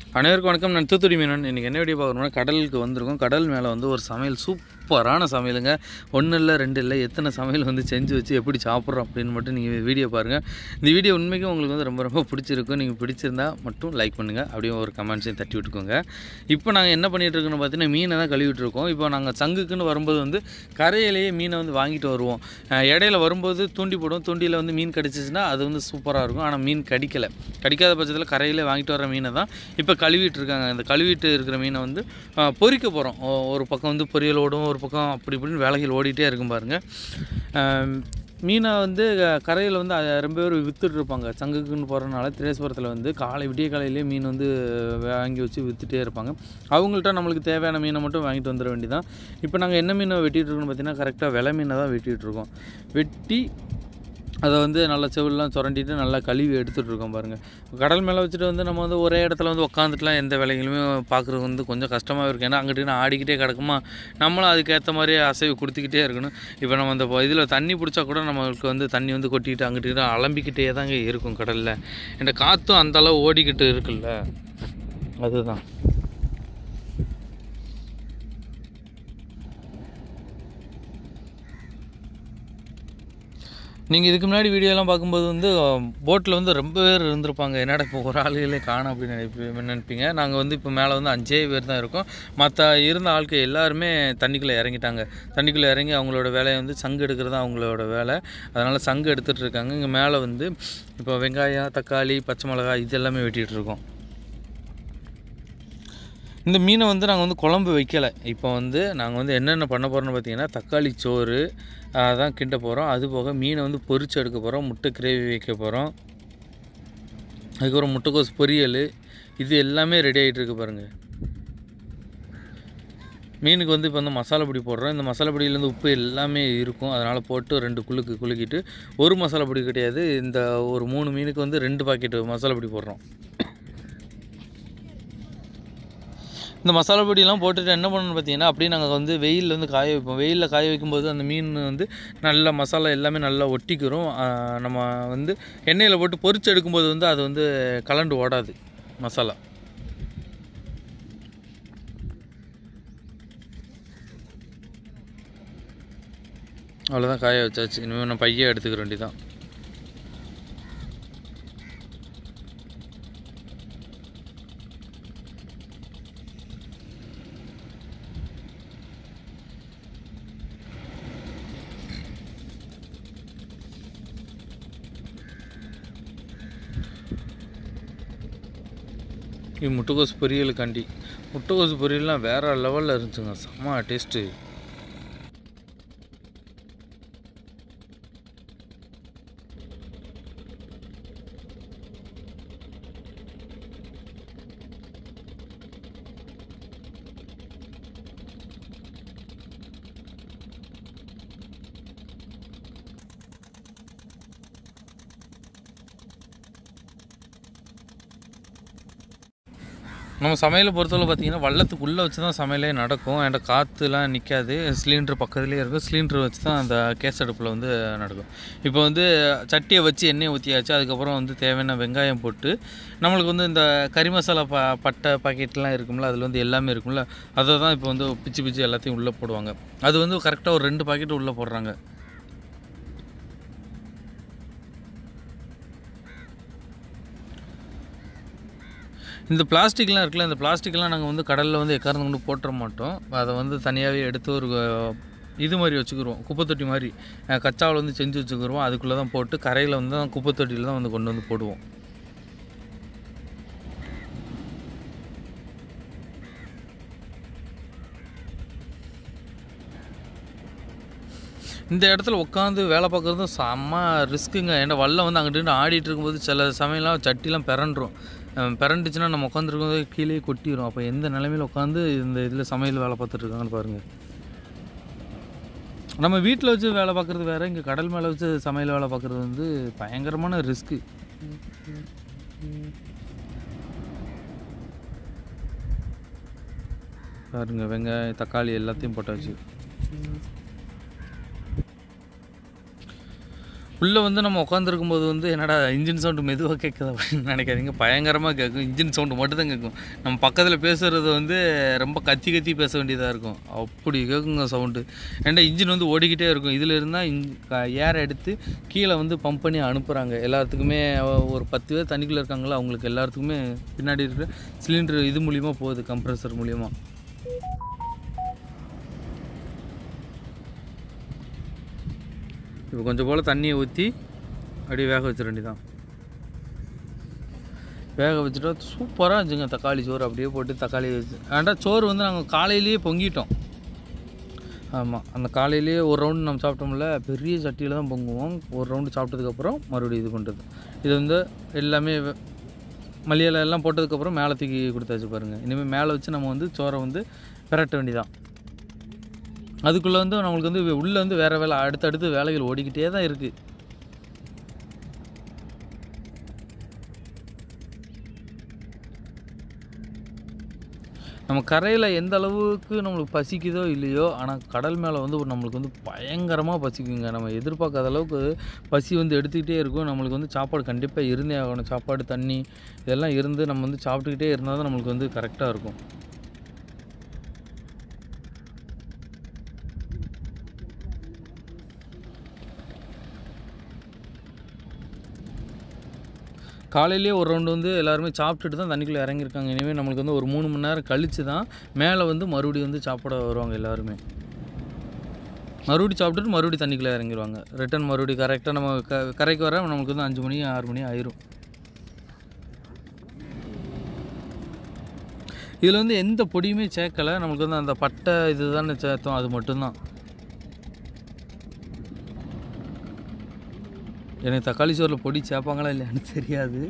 அனைவருக்கும் வணக்கம் நான் தூத்துக்குடி மீனன் இன்றைக்கி என்ன வீடியோ பார்க்கணும்னா கடலுக்கு வந்திருக்கோம் கடல் மேலே வந்து ஒரு சமையல் சூப்பரான சமையலுங்க ஒன்றும் இல்லை ரெண்டு இல்லை எத்தனை சமையல் வந்து செஞ்சு வச்சு எப்படி சாப்பிட்றோம் அப்படின்னு மட்டும் நீங்கள் வீடியோ பாருங்கள் இந்த வீடியோ உண்மைக்கும் உங்களுக்கு வந்து ரொம்ப ரொம்ப பிடிச்சிருக்கும் நீங்கள் பிடிச்சிருந்தா மட்டும் லைக் பண்ணுங்கள் அப்படியே ஒரு கமெண்ட்ஸையும் தட்டி விட்டுக்கோங்க இப்போ நாங்கள் என்ன பண்ணிகிட்டு இருக்கோம்னு பார்த்தீங்கன்னா மீனை தான் கழுவிட்டு இருக்கோம் இப்போ நாங்கள் சங்குக்குன்னு வரும்போது வந்து கரையிலேயே மீனை வந்து வாங்கிட்டு வருவோம் அஹ் இடையில வரும்போது தூண்டி போடுவோம் தூண்டியில் வந்து மீன் கடிச்சிச்சுன்னா அது வந்து சூப்பராக இருக்கும் ஆனால் மீன் கடிக்கலை கடிக்காத பட்சத்தில் கரையிலே வாங்கிட்டு வர மீனை தான் இப்போ கழுவிட்டு இருக்காங்க இந்த கழுவிட்டு இருக்கிற மீனை வந்து அஹ், பொரிக்க போகிறோம் ஒரு பக்கம் வந்து பொரியல் ஓடும் ஒரு பக்கம் அப்படி இப்படின்னு வேலைகள் ஓடிட்டே இருக்கும் பாருங்கள் அஹ், மீனை வந்து கரையில் வந்து அஹ், ரொம்ப பேர் விற்றுட்டு இருப்பாங்க சங்குக்குன்னு போகிறனால திரேஸ்வரத்தில் வந்து காலை விடிய காலையிலேயே மீன் வந்து வாங்கி வச்சு விற்றுட்டே இருப்பாங்க அவங்கள்ட்ட நம்மளுக்கு தேவையான மீனை மட்டும் வாங்கிட்டு வந்துட வேண்டியதான் இப்போ நாங்கள் என்ன மீனை வெட்டிட்டு இருக்கோம்னு பார்த்தீங்கன்னா கரெக்டாக விலை மீனை தான் வெட்டிகிட்டு இருக்கோம் வெட்டி அதை வந்து நல்லா செவிலெலாம் சுரண்டிட்டு நல்லா கழுவி எடுத்துகிட்டு இருக்கோம் பாருங்கள் கடல் மேலே வச்சுட்டு வந்து நம்ம வந்து ஒரே இடத்துல வந்து உட்காந்துட்டுலாம் எந்த வேலைகளுமே பார்க்குறது வந்து கொஞ்சம் கஷ்டமாக இருக்கும் ஏன்னா அங்கிட்டு நான் ஆடிக்கிட்டே கிடக்குமா நம்மளும் அதுக்கேற்ற மாதிரி அசைவு கொடுத்துக்கிட்டே இருக்கணும் இப்போ நம்ம அந்த இதில் தண்ணி பிடிச்சா கூட நம்மளுக்கு வந்து தண்ணி வந்து கொட்டிக்கிட்டு அங்கிட்டு அலம்பிக்கிட்டே தாங்க இருக்கும் கடலில் இந்த காற்றும் அந்த அளவு ஓடிக்கிட்டு இருக்குல்ல அதுதான் நீங்கள் இதுக்கு முன்னாடி வீடியோலாம் பார்க்கும்போது வந்து போட்டில் வந்து ரொம்ப பேர் இருந்திருப்பாங்க என்னடா இப்போ ஒரு ஆளுகளே காணும் அப்படின்னு நினைப்பி நினைப்பீங்க நாங்கள் வந்து இப்போ மேலே வந்து அஞ்சே பேர் தான் இருக்கோம் மற்ற இருந்த ஆட்கள் எல்லாருமே தண்ணிக்குள்ளே இறங்கிட்டாங்க தண்ணிக்குள்ளே இறங்கி அவங்களோட வேலையை வந்து சங்கு எடுக்கிறது தான் அவங்களோட வேலை அதனால் சங்கு எடுத்துகிட்டு இருக்காங்க இங்கே மேலே வந்து இப்போ வெங்காயம் தக்காளி பச்சை மிளகாய் இது எல்லாமே வெட்டிகிட்டு இருக்கோம் இந்த மீனை வந்து நாங்கள் வந்து குழம்பு வைக்கலை இப்போ வந்து நாங்கள் வந்து என்னென்ன பண்ண போகிறோம்னு பார்த்தீங்கன்னா தக்காளி சோறு அதான் கிண்ட போகிறோம் அது போக மீனை வந்து பொரிச்சு எடுக்க போகிறோம் முட்டை கிரேவி வைக்க போகிறோம் அதுக்கப்புறம் முட்டைக்கோஸ் பொரியல் இது எல்லாமே ரெடி ஆகிட்டு இருக்கு பாருங்கள் மீனுக்கு வந்து இப்போ வந்து மசாலா பொடி போடுறோம் இந்த மசாலா பொடியிலேருந்து உப்பு எல்லாமே இருக்கும் அதனால் போட்டு ரெண்டு குலுக்கு குலுக்கிட்டு ஒரு மசாலா பொடி கிடையாது இந்த ஒரு மூணு மீனுக்கு வந்து ரெண்டு பாக்கெட்டு மசாலா பொடி போடுறோம் இந்த மசாலா பொடியெல்லாம் போட்டுட்டு என்ன பண்ணணும்னு பார்த்தீங்கன்னா அப்படியே நாங்கள் வந்து வெயிலில் வந்து காய வைப்போம் வெயிலில் காய வைக்கும்போது அந்த மீன் வந்து நல்ல மசாலா எல்லாமே நல்லா ஒட்டிக்கிறோம் ஆஹ் நம்ம வந்து எண்ணெயில் போட்டு பொரிச்சு எடுக்கும்போது வந்து அது வந்து கலண்டு ஓடாது மசாலா அவ்வளோதான் காய வச்சாச்சு இனிமேல் நான் பைய எடுத்துக்கிற வேண்டியதான் இது முட்டைக்கோஸ் பொரியலுக்காண்டி முட்டைக்கோஸ் பொரியல்லாம் வேறு லெவலில் இருந்துச்சுங்க செம்ம டேஸ்ட்டு நம்ம சமையலை பொறுத்தவரை பார்த்தீங்கன்னா வள்ளத்துக்குள்ளே வச்சு தான் சமையலே நடக்கும் என்கிட்ட காற்றுலாம் நிற்காது சிலிண்டர் பக்கத்துலேயே இருக்கும் சிலிண்டர் வச்சு தான் அந்த கேஸ் அடுப்பில் வந்து நடக்கும் இப்போ வந்து சட்டியை வச்சு எண்ணெயை ஊற்றியாச்சு அதுக்கப்புறம் வந்து தேவையான வெங்காயம் போட்டு நம்மளுக்கு வந்து இந்த கறி மசாலா ப பட்டை பாக்கெட்லாம் இருக்கும்ல அதில் வந்து எல்லாமே இருக்கும்ல அதை தான் இப்போ வந்து பிச்சு பிச்சு எல்லாத்தையும் உள்ளே போடுவாங்க அது வந்து கரெக்டாக ஒரு ரெண்டு பாக்கெட் உள்ளே போடுறாங்க இந்த பிளாஸ்டிக்லாம் இருக்குல்ல இந்த பிளாஸ்டிக்லாம் நாங்கள் வந்து கடலில் வந்து எக்காரந்து கொண்டு போட்டுற மாட்டோம் அதை வந்து தனியாகவே எடுத்து ஒரு அஹ், இது மாதிரி வச்சுக்கிருவோம் குப்பை தொட்டி மாதிரி அஹ், கச்சாவில் வந்து செஞ்சு வச்சுக்கிருவோம் அதுக்குள்ளே தான் போட்டு கரையில் வந்து தான் குப்பை தொட்டியில் தான் வந்து கொண்டு வந்து போடுவோம் இந்த இடத்துல உட்காந்து வேலை பார்க்குறதும் செம்ம ரிஸ்க்குங்க ஏன்னா வல்லம் வந்து அங்கிட்டு ஆடிட்டு இருக்கும்போது சில சமயம்லாம் சட்டிலாம் பிறண்டுரும் அஹ் பிறண்டுச்சுன்னா நம்ம உட்காந்துருக்கும்போது கீழே கொட்டிடும் அப்போ எந்த நிலைமையில் உட்காந்து இந்த இதில் சமையல் வேலை பார்த்துட்டு இருக்காங்கன்னு பாருங்கள் நம்ம வீட்டில் வச்சு வேலை பார்க்குறது வேறு இங்கே கடல் மேலே வச்சு சமையல் வேலை பார்க்குறது வந்து பயங்கரமான ரிஸ்க்கு பாருங்க வெங்காயம் தக்காளி எல்லாத்தையும் போட்டாச்சு உள்ளே வந்து நம்ம உட்காந்துருக்கும் போது வந்து என்னடா இன்ஜின் சவுண்டு மெதுவாக கேட்குது அப்படின்னு நினைக்காதீங்க பயங்கரமாக கேட்கும் இன்ஜின் சவுண்டு மட்டும் தான் கேட்கும் நம்ம பக்கத்தில் பேசுகிறது வந்து ரொம்ப கத்தி கத்தி பேச வேண்டியதாக இருக்கும் அப்படி கேட்குங்க சவுண்டு ஏன்டா இன்ஜின் வந்து ஓடிக்கிட்டே இருக்கும் இதில் இருந்தால் ஏர் எடுத்து கீழே வந்து பம்ப் பண்ணி அனுப்புகிறாங்க எல்லாத்துக்குமே ஒரு பத்து பேர் தண்ணிக்குள்ளே இருக்காங்களா அவங்களுக்கு எல்லாத்துக்குமே பின்னாடி இருக்கிற சிலிண்டர் இது மூலிமா போகுது கம்ப்ரஸர் மூலிமா இப்போ கொஞ்சம் போல் தண்ணியை ஊற்றி அப்படியே வேக வச்சிட வேண்டியதான் வேக வச்சுட்டா சூப்பராக இருந்துச்சுங்க தக்காளி சோறு அப்படியே போட்டு தக்காளி வச்சு ஏன்டா சோறு வந்து நாங்கள் காலையிலேயே பொங்கிட்டோம் ஆமாம் அந்த காலையிலேயே ஒரு ரவுண்டு நம்ம சாப்பிட்டோம்ல பெரிய சட்டியில் தான் பொங்குவோம் ஒரு ரவுண்டு சாப்பிட்டதுக்கப்புறம் மறுபடியும் இது பண்ணுறது இது வந்து எல்லாமே வெ- மல்லியில எல்லாம் போட்டதுக்கப்புறம் மேலே தூக்கி கொடுத்தாச்சு பாருங்கள் இனிமேல் மேலே வச்சு நம்ம வந்து சோறை வந்து பிரட்ட வேண்டியதான் அதுக்குள்ளே வந்து நம்மளுக்கு வந்து உள்ளே வந்து வேறு வேலை அடுத்தடுத்து வேலைகள் ஓடிக்கிட்டே தான் இருக்குது நம்ம கரையில் எந்த அளவுக்கு நம்மளுக்கு பசிக்குதோ இல்லையோ ஆனால் கடல் மேலே வந்து ஒரு நம்மளுக்கு வந்து பயங்கரமாக பசிக்குங்க நம்ம எதிர்பார்க்காத அளவுக்கு பசி வந்து எடுத்துக்கிட்டே இருக்கும் நம்மளுக்கு வந்து சாப்பாடு கண்டிப்பாக இருந்தே ஆகணும் சாப்பாடு தண்ணி இதெல்லாம் இருந்து நம்ம வந்து சாப்பிட்டுக்கிட்டே இருந்தால் தான் நம்மளுக்கு வந்து கரெக்டாக இருக்கும் காலையிலேயே ஒரு ரவுண்டு வந்து எல்லாருமே சாப்பிட்டுட்டு தான் தண்ணிக்குள்ளே இறங்கியிருக்காங்க இனிமேல் நம்மளுக்கு வந்து ஒரு மூணு மணி நேரம் கழித்து தான் மேலே வந்து மறுபடியும் வந்து சாப்பிட வருவாங்க எல்லாருமே மறுபடியும் சாப்பிட்டுட்டு மறுபடியும் தண்ணிக்குள்ளே இறங்கிடுவாங்க ரிட்டர்ன் மறுபடியும் கரெக்டாக நம்ம க கரைக்கு வர நம்மளுக்கு வந்து அஞ்சு மணி ஆறு மணி ஆயிரும் இதில் வந்து எந்த பொடியுமே சேர்க்கலை நம்மளுக்கு வந்து அந்த பட்டை இது தானே சேர்த்தோம் அது மட்டும்தான் எனக்கு தக்காளி சோறில் பொடி சேர்ப்பாங்களா இல்லையான்னு தெரியாது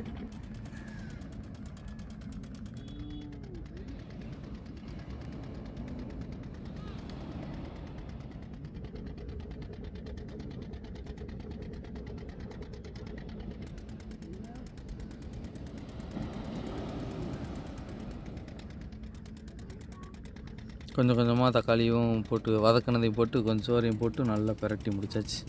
கொஞ்சம் கொஞ்சமாக தக்காளியும் போட்டு வதக்கினதையும் போட்டு கொஞ்சம் சோறையும் போட்டு நல்லா பிரட்டி முடிச்சாச்சு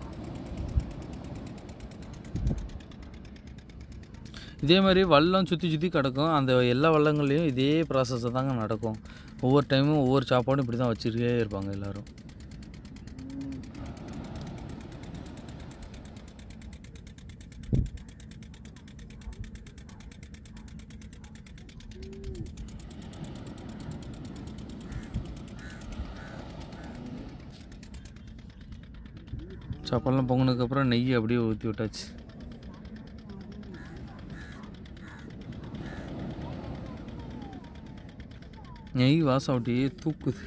இதே மாதிரி வல்லம் சுற்றி சுற்றி கிடக்கும் அந்த எல்லா வள்ளங்கள்லேயும் இதே ப்ராசஸ் தாங்க நடக்கும் ஒவ்வொரு டைமும் ஒவ்வொரு சாப்பாடும் இப்படி தான் வச்சுருக்கே இருப்பாங்க எல்லோரும் சாப்பாடுலாம் பொங்கினதுக்கப்புறம் நெய் அப்படியே ஊற்றி விட்டாச்சு நெய் வாசம் அப்படியே தூக்குது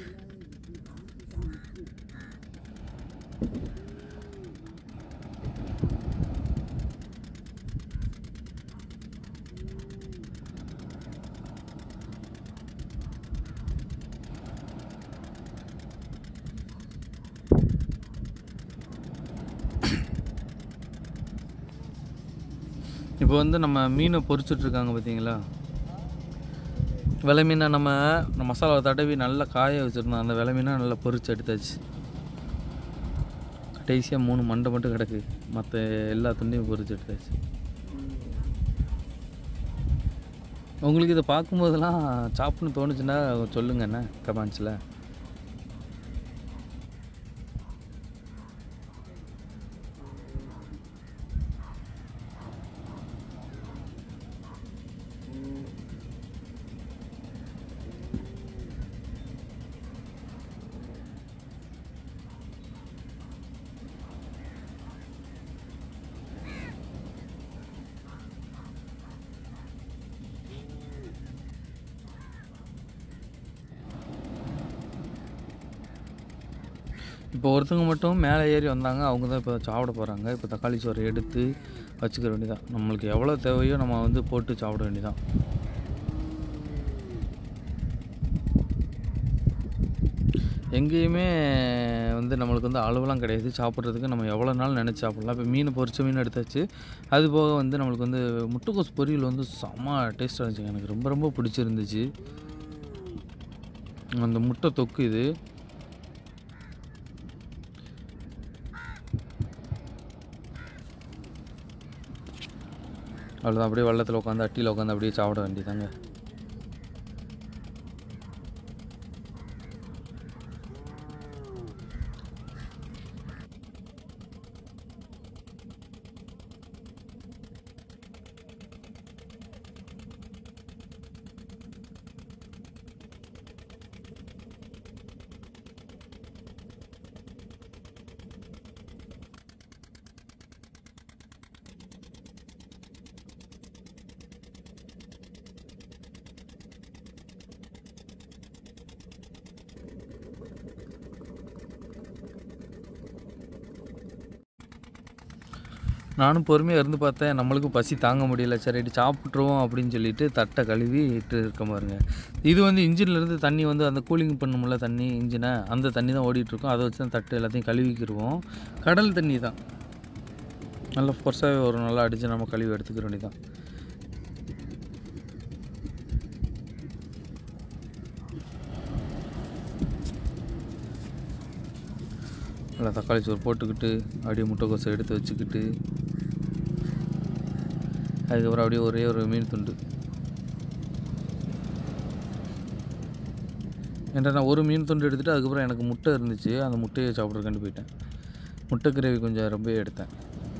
இப்போ வந்து நம்ம மீனை பொரிச்சிட்டு இருக்காங்க பார்த்தீங்களா விலை மீனை நம்ம நம்ம மசாலாவை தடவி நல்லா காய வச்சுருந்தோம் அந்த விலை மீனை நல்லா பொரிச்சு எடுத்தாச்சு கடைசியாக மூணு மண்டை மட்டும் கிடக்கு மற்ற எல்லா துண்டையும் பொரிச்சு எடுத்தாச்சு உங்களுக்கு இதை பார்க்கும்போதெல்லாம் சாப்பிட்னு தோணுச்சுன்னா சொல்லுங்க என்ன கமெண்ட்ஸில் இப்போ ஒருத்தவங்க மட்டும் மேலே ஏறி வந்தாங்க அவங்க தான் இப்போ சாப்பிட போகிறாங்க இப்போ தக்காளி சோறு எடுத்து வச்சுக்க வேண்டியதான் நம்மளுக்கு எவ்வளோ தேவையோ நம்ம வந்து போட்டு சாப்பிட வேண்டியதான் எங்கேயுமே வந்து நம்மளுக்கு வந்து அளவுலாம் கிடையாது சாப்பிட்றதுக்கு நம்ம எவ்வளோ நாள் நினச்சி சாப்பிட்லாம் இப்போ மீன் பொரிச்ச மீன் எடுத்தாச்சு அது போக வந்து நம்மளுக்கு வந்து முட்டைக்கோஸ் பொரியல் வந்து செம்ம டேஸ்ட்டாக இருந்துச்சு எனக்கு ரொம்ப ரொம்ப பிடிச்சிருந்துச்சு அந்த முட்டை தொக்கு இது அவ்வளோதான் அப்படியே வெள்ளத்தில் உட்காந்து அட்டியில் உட்காந்து அப்படியே சாப்பிட வேண்டியதாங்க நானும் பொறுமையாக இருந்து பார்த்தேன் நம்மளுக்கும் பசி தாங்க முடியல சரி ரைட்டு சாப்பிட்ருவோம் அப்படின்னு சொல்லிட்டு தட்டை கழுவிட்டு இருக்க பாருங்க இது வந்து இன்ஜின்லேருந்து தண்ணி வந்து அந்த கூலிங் பண்ணும்ல தண்ணி இன்ஜினை அந்த தண்ணி தான் ஓடிட்டு இருக்கும் அதை வச்சு தான் தட்டு எல்லாத்தையும் கழுவிக்கிடுவோம் கடல் தண்ணி தான் நல்லா ஃபோர்ஸாகவே வரும் நல்லா அடித்து நம்ம கழுவி எடுத்துக்கிற வேண்டியதான் நல்லா தக்காளி சோறு போட்டுக்கிட்டு அப்படியே முட்டைக்கோசை எடுத்து வச்சுக்கிட்டு அதுக்கப்புறம் அப்படியே ஒரே ஒரு மீன் துண்டு ஏன்டா நான் ஒரு மீன் துண்டு எடுத்துகிட்டு அதுக்கப்புறம் எனக்கு முட்டை இருந்துச்சு அந்த முட்டையை சாப்பிட்றதுக்காண்டி போயிட்டேன் முட்டை கிரேவி கொஞ்சம் ரொம்ப எடுத்தேன்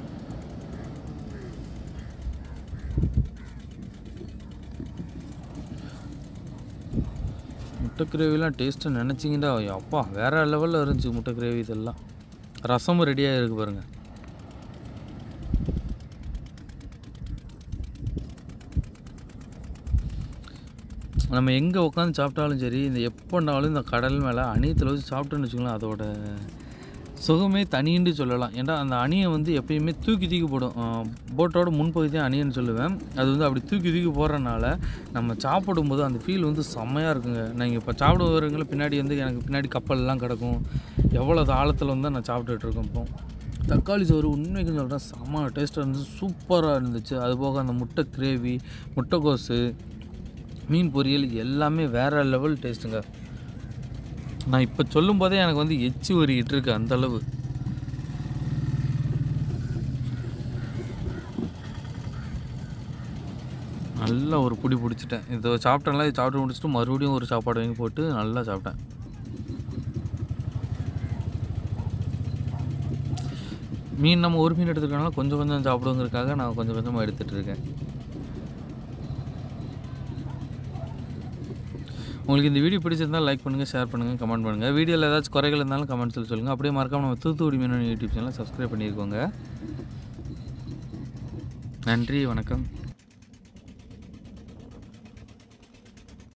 முட்டை கிரேவிலாம் டேஸ்ட்டு நினச்சிங்கடா அப்பா வேறு லெவலில் இருந்துச்சு முட்டை கிரேவி இதெல்லாம் ரசமும் ரெடியாக இருக்கு பாருங்கள் நம்ம எங்கே உட்காந்து சாப்பிட்டாலும் சரி இந்த எப்போனாலும் இந்த கடல் மேலே அணியத்தில் வச்சு சாப்பிட்டோன்னு வச்சுக்கலாம் அதோட சுகமே தனின்னு சொல்லலாம் ஏன்டா அந்த அணியை வந்து எப்பயுமே தூக்கி தூக்கி போடும் போட்டோட முன்பகுதி தான் அணியன்னு சொல்லுவேன் அது வந்து அப்படி தூக்கி தூக்கி போடுறனால நம்ம சாப்பிடும்போது அந்த ஃபீல் வந்து செம்மையாக இருக்குங்க நீங்கள் இப்போ சாப்பிட வரவங்கள பின்னாடி வந்து எனக்கு பின்னாடி கப்பல்லாம் கிடக்கும் எவ்வளோ ஆழத்தில் வந்து நான் சாப்பிட்டுட்டு இருக்கேன் இப்போ தக்காளி சோறு உண்மைக்கு சொல்கிறேன் செம்ம டேஸ்ட்டாக இருந்துச்சு சூப்பராக இருந்துச்சு அது போக அந்த முட்டை கிரேவி முட்டைக்கோஸு மீன் பொரியல் எல்லாமே வேறு லெவல் டேஸ்ட்டுங்க நான் இப்போ சொல்லும் போதே எனக்கு வந்து எச்சி ஊறிக்கிட்டு இருக்கு அந்த அளவு நல்லா ஒரு புடி பிடிச்சிட்டேன் இதை சாப்பிட்டேன்ல இது சாப்பிட்டு முடிச்சுட்டு மறுபடியும் ஒரு சாப்பாடு வாங்கி போட்டு நல்லா சாப்பிட்டேன் மீன் நம்ம ஒரு மீன் எடுத்துருக்கனால கொஞ்சம் கொஞ்சம் சாப்பிடுங்கிறதுக்காக நான் கொஞ்சம் கொஞ்சமாக எடுத்துகிட்டு இருக்கேன் உங்களுக்கு இந்த வீடியோ பிடிச்சிருந்தால் லைக் பண்ணுங்கள் ஷேர் பண்ணுங்கள் கமெண்ட் பண்ணுங்கள் வீடியோவில் ஏதாச்சும் குறைகள் இருந்தாலும் கமெண்ட்ஸில் சொல்லுங்கள் அப்படியே மறக்காம நம்ம தூத்துக்குடி மீனோட யூடியூப் சேனலை சப்ஸ்கிரைப் பண்ணியிருக்கோங்க நன்றி வணக்கம்